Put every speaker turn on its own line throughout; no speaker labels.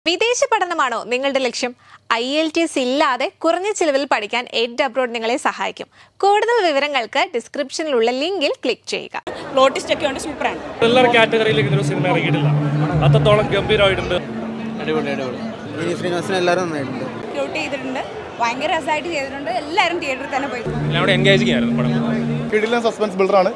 വിദേശ പഠനമാണോ നിങ്ങളുടെ ലക്ഷ്യം ഐ എൽ ടി എസ് ഇല്ലാതെ കുറഞ്ഞ ചിലവിൽ പഠിക്കാൻ എഡ് അബ്രോഡ് നിങ്ങളെ സഹായിക്കും കൂടുതൽ വിവരങ്ങൾക്ക് ഡിസ്ക്രിപ്ഷനിലുള്ള ലിങ്കിൽ ക്ലിക്ക് ചെയ്യുക
പ്ലോട്ടിസ്റ്റ് ഒക്കെ ഉണ്ട് സൂപ്പറാണ്
ത്രില്ലർ കാറ്റഗറിയിലേക്ക് ഇതൊരു സിനിമ ഇറങ്ങിയിട്ടില്ല അത്രത്തോളം ഗംഭീരമായിട്ടുണ്ട്
അടിപൊളി അടിപൊളി വിനീത് ശ്രീനിവാസൻ എല്ലാവരും നന്നായിട്ടുണ്ട്
ഷൂട്ട് ചെയ്തിട്ടുണ്ട് ഭയങ്കര രസമായിട്ട് ചെയ്തിട്ടുണ്ട് എല്ലാവരും തിയേറ്ററിൽ തന്നെ പോയി
എല്ലാവരും എൻഗേജിങ് ആയിരുന്നു പടം
കിടിലൻ സസ്പെൻസ് ബിൽഡറാണ്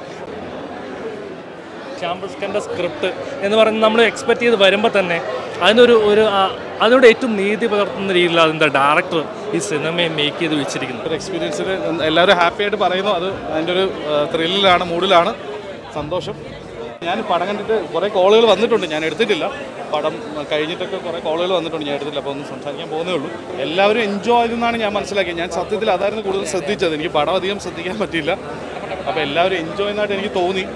ഷാംബസ്കൻ്റെ സ്ക്രിപ്റ്റ് എന്ന് പറയുന്നത് നമ്മൾ എക്സ്പെക്ട് ചെയ്ത് വരുമ്പോൾ തന്നെ അതിനൊരു ഒരു ആ- അതിനോട് ഏറ്റവും നീതി പുലർത്തുന്ന രീതിയിൽ അതിൻ്റെ ഡയറക്ടർ ഈ സിനിമയെ മേക്ക് ചെയ്ത് വെച്ചിരിക്കുന്നത്
ഒരു എക്സ്പീരിയൻസിൽ എല്ലാവരും ഹാപ്പി ആയിട്ട് പറയുന്നു അത് അതിൻ്റെ ഒരു ത്രില്ലിലാണ് മൂഡിലാണ് സന്തോഷം ഞാൻ പടം കണ്ടിട്ട് കുറേ കോളുകൾ വന്നിട്ടുണ്ട് ഞാൻ എടുത്തിട്ടില്ല പടം കഴിഞ്ഞിട്ടൊക്കെ കുറേ കോളുകൾ വന്നിട്ടുണ്ട് ഞാൻ എടുത്തില്ല അപ്പോൾ ഒന്ന് സംസാരിക്കാൻ പോകുന്നേ ഉള്ളൂ എല്ലാവരും എൻജോയ് ചെയ്തെന്നാണ് ഞാൻ മനസ്സിലാക്കിയത് ഞാൻ സത്യത്തിൽ അതായിരുന്നു കൂടുതൽ ശ്രദ്ധിച്ചത് എനിക്ക് പടം അധികം ശ്രദ്ധിക്കാൻ പറ്റിയില്ല അപ്പോൾ എല്ലാവരും എൻജോയ് ചെയ്യുന്നതായിട്ട് എനിക്ക് തോന്നി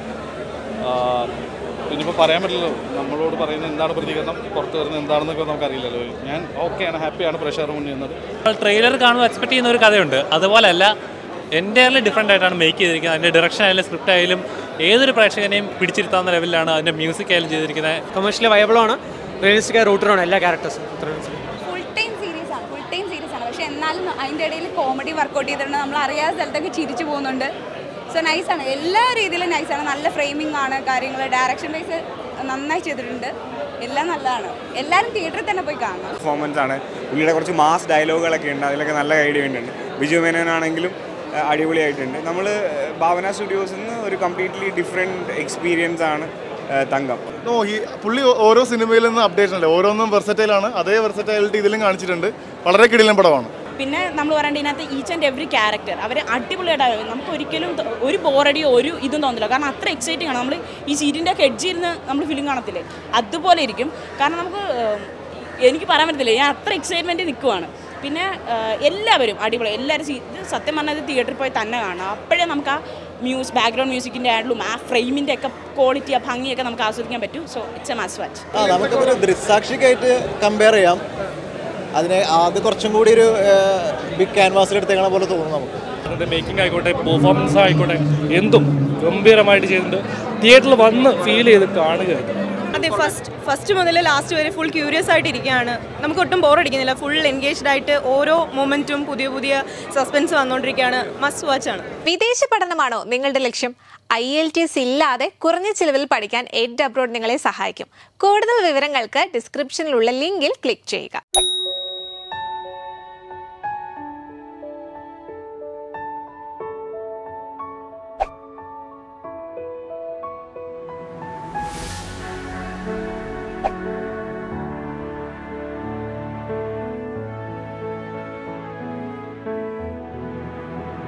ആ, ഇനിയിപ്പോൾ പറയാൻ പറ്റില്ലല്ലോ നമ്മളോട് പറയുന്ന എന്താണ് പ്രതികരണം പുറത്ത് വരുന്നത് എന്താണെന്നൊക്കെ നമുക്കറിയില്ലല്ലോ ഞാൻ ഓക്കെയാണ് ഹാപ്പിയാണ് പ്രഷർ മുന്നിൽ നിന്നത്
ട്രെയിലർ കാണുമ്പോൾ എക്സ്പെക്ട് ചെയ്യുന്ന ഒരു കഥയുണ്ട് അതുപോലല്ല എൻ്റയർലി ഡിഫറെൻ്റ് ആയിട്ടാണ് മേക്ക് ചെയ്തിരിക്കുന്നത് അതിൻ്റെ ഡയറക്ഷൻ ആയാലും സ്ക്രിപ്റ്റ് ആയാലും ഏതൊരു പ്രേക്ഷകനെയും പിടിച്ചിരുത്താവുന്ന ലെവലിലാണ് അതിൻ്റെ മ്യൂസിക് ആയാലും ചെയ്തിരിക്കുന്നത്
കമേഴ്ഷ്യലി വയബിളാണ് റിയലിസ്റ്റിക് റൂട്ടറാണ് എല്ലാ ക്യാരക്ടേഴ്സും
ഫുൾ ടൈം സീരീസ് ആണ് ഫുൾ ടൈം സീരീസ് ആണ് പക്ഷെ എന്നാലും അതിൻ്റെ ഇടയിൽ കോമഡി വർക്കൗട്ട് ചെയ്തിട്ടുണ്ട് നമ്മൾ അറിയാത്ത സ്ഥലത്തൊക്കെ ചിരിച്ചു പോകുന്നുണ്ട് സോ നൈസാണ് എല്ലാ രീതിയിലും നൈസാണ് നല്ല ഫ്രെയിമിംഗ് ആണ് കാര്യങ്ങൾ ഡയറക്ഷൻ വൈസ് നന്നായി ചെയ്തിട്ടുണ്ട് എല്ലാം നല്ലതാണ് എല്ലാവരും തിയേറ്ററിൽ തന്നെ പോയി കാണണം
പെർഫോമൻസ് ആണ് പുള്ളിയുടെ കുറച്ച് മാസ് ഡയലോഗുകളൊക്കെ ഉണ്ട് അതിലൊക്കെ നല്ല ഐഡിയ ഉണ്ട് ബിജു മേനോനാണെങ്കിലും അഹ് അടിപൊളിയായിട്ടുണ്ട് നമ്മൾ ഭാവന സ്റ്റുഡിയോസിൽ നിന്ന് ഒരു കംപ്ലീറ്റ്ലി ഡിഫറെൻറ്റ് എക്സ്പീരിയൻസ് ആണ് അഹ് തങ്കം
ഓ ഈ പുള്ളി ഓരോ സിനിമയിൽ നിന്ന് അപ്ഡേഷൻ അല്ലേ ഓരോന്നും വെർസറ്റൈലാണ് അതേ വെർസറ്റൈലിറ്റി ഇതിലും കാണിച്ചിട്ടുണ്ട് വളരെ കിടിലൻ പടമാണ്
പിന്നെ നമ്മൾ പറയേണ്ട ഇതിനകത്ത് ഈച്ച് ആൻഡ് എവറി ക്യാരക്ടർ അവർ അടിപൊളിയായിട്ട് നമുക്ക് ഒരിക്കലും ത- ഒരു ബോറടിയോ ഒരു ഇതും തോന്നില്ല കാരണം അത്ര എക്സൈറ്റിംഗ് ആണ് നമ്മൾ ഈ സീറ്റിൻ്റെ ഒക്കെ എഡ്ജിൽ ഇരുന്ന് നമ്മൾ ഫിലിം കാണത്തില്ലേ അതുപോലെ ഇരിക്കും കാരണം നമുക്ക് ഏഹ്, എനിക്ക് പറയാൻ പറ്റത്തില്ല ഞാൻ അത്ര എക്സൈറ്റ്മെൻറ്റ് നിൽക്കുവാണ് പിന്നെ ഏഹ്, എല്ലാവരും അടിപൊളി എല്ലാവരും സീ- ഇത് സത്യം പറഞ്ഞാൽ തിയേറ്ററിൽ പോയി തന്നെ കാണാം അപ്പോഴേ നമുക്ക് ആ മ്യൂസ് ബാക്ക്ഗ്രൗണ്ട് മ്യൂസിക്കിൻ്റെ ആയാലും ആ ഫ്രെയിമിൻ്റെ ഒക്കെ ക്വാളിറ്റി ആ ഭംഗിയൊക്കെ നമുക്ക് ആസ്വദിക്കാൻ പറ്റും so it's a must watch
ആ നമുക്കൊരു ദൃക്സാക്ഷിക്കായിട്ട് കമ്പയർ ചെയ്യാം അതിനെ അത് കുറച്ചും കൂടി ഒരു ബിഗ് ക്യാൻവാസിൽ എടുത്തേക്കണ പോലെ തോന്നുന്നു നമുക്ക്
അതിൻ്റെ മേക്കിംഗ് ആയിക്കോട്ടെ പെർഫോമൻസ് ആയിക്കോട്ടെ എന്തും ഗംഭീരമായിട്ട് ചെയ്തിട്ടുണ്ട് തിയേറ്ററിൽ വന്ന് ഫീൽ ചെയ്ത് കാണുകയായിരുന്നു
അതെ ഫസ്റ്റ് ഫസ്റ്റ് മുതൽ ലാസ്റ്റ് വരെ ഫുൾ ക്യൂരിയസ് ആയിട്ട് ഇരിക്കുകയാണ് നമുക്ക് ഒട്ടും ബോറടിക്കുന്നില്ല ഫുൾ എൻഗേജ്ഡ് ആയിട്ട് ഓരോ മൊമെന്റും പുതിയ പുതിയ സസ്പെൻസ് വന്നുകൊണ്ടിരിക്കുകയാണ് മസ്റ്റ് വാച്ച് ആണ്
വിദേശ പഠനമാണോ നിങ്ങളുടെ ലക്ഷ്യം ഐ എൽ ടി എസ് ഇല്ലാതെ കുറഞ്ഞ ചിലവിൽ പഠിക്കാൻ എഡ് അബ്രോഡ് നിങ്ങളെ സഹായിക്കും കൂടുതൽ വിവരങ്ങൾക്ക് ഡിസ്ക്രിപ്ഷനിലുള്ള ലിങ്കിൽ ക്ലിക്ക് ചെയ്യുക